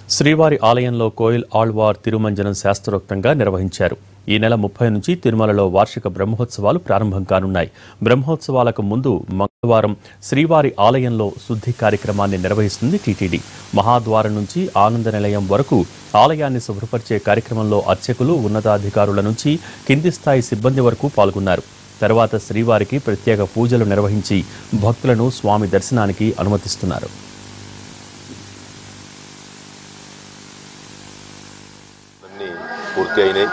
శ్రీవారి ఆలయంలో కోయిల్ ఆళ్వార్ తిరుమంజనం శాస్త్రోక్తంగా నిర్వహించారు ఈ నెల ముప్పై నుంచి తిరుమలలో వార్షిక బ్రహ్మోత్సవాలు ప్రారంభం కానున్నాయి బ్రహ్మోత్సవాలకు ముందు మంగళవారం శ్రీవారి ఆలయంలో శుద్ధి కార్యక్రమాన్ని నిర్వహిస్తుంది టీటీడీ మహాద్వారం నుంచి ఆనంద నిలయం వరకు ఆలయాన్ని శుభ్రపరిచే కార్యక్రమంలో అర్చకులు ఉన్నతాధికారుల నుంచి కింది స్థాయి సిబ్బంది వరకు పాల్గొన్నారు తర్వాత శ్రీవారికి ప్రత్యేక పూజలు నిర్వహించి భక్తులను స్వామి దర్శనానికి అనుమతిస్తున్నారు అన్నీ పూర్తి అయినాయి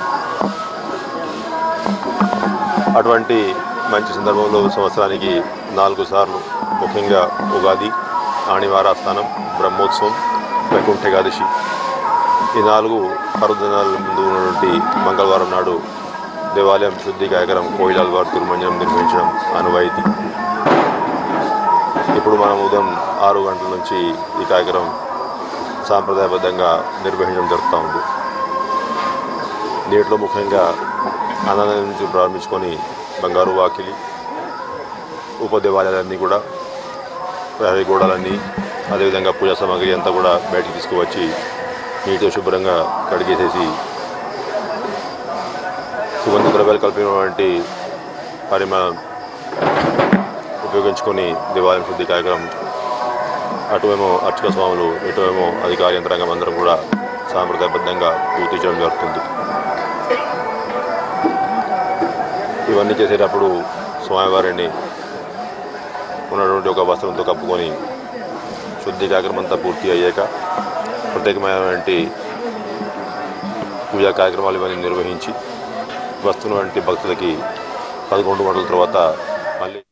అటువంటి మంచి సందర్భంలో సంవత్సరానికి నాలుగు సార్లు ముఖ్యంగా ఉగాది ఆణివారాస్థానం బ్రహ్మోత్సవం వైకుంఠ ఏకాదశి ఈ నాలుగు పర్వదినాల ముందు ఉన్నటువంటి మంగళవారం నాడు దేవాలయం శుద్ధి కార్యక్రమం కోయిలాల్వారు తిరుమంజనం నిర్వహించడం ఆనవాయితీ ఇప్పుడు మనం ఉదయం ఆరు గంటల నుంచి ఈ కార్యక్రమం సాంప్రదాయబద్ధంగా నిర్వహించడం జరుగుతూ ఉంది దీంట్లో ముఖ్యంగా అన్నదానం నుంచి ప్రారంభించుకొని బంగారు వాకిలి ఉపదేవాలయాలన్నీ కూడా ప్రహరీ గోడలన్నీ అదేవిధంగా పూజా సామాగ్రి అంతా కూడా బయటికి తీసుకువచ్చి నీటితో శుభ్రంగా కడిగేసేసి సుగంధ ద్రవ్యాలు కలిపినటువంటి పరిమాణం ఉపయోగించుకొని దేవాలయం శుద్ధి కార్యక్రమం అటువేమో అర్చక స్వాములు ఇటువేమో అధికార యంత్రాంగం అందరం కూడా సాంప్రదాయబద్ధంగా పూర్తి చేయడం జరుగుతుంది ఇవన్నీ చేసేటప్పుడు స్వామివారిని ఉన్నటువంటి ఒక వస్త్రంతో కప్పుకొని శుద్ధి కార్యక్రమం అంతా పూర్తి అయ్యాక ప్రత్యేకమైనటువంటి పూజా కార్యక్రమాలు ఇవన్నీ నిర్వహించి వస్తున్నటువంటి భక్తులకి పదకొండు గంటల తర్వాత మళ్ళీ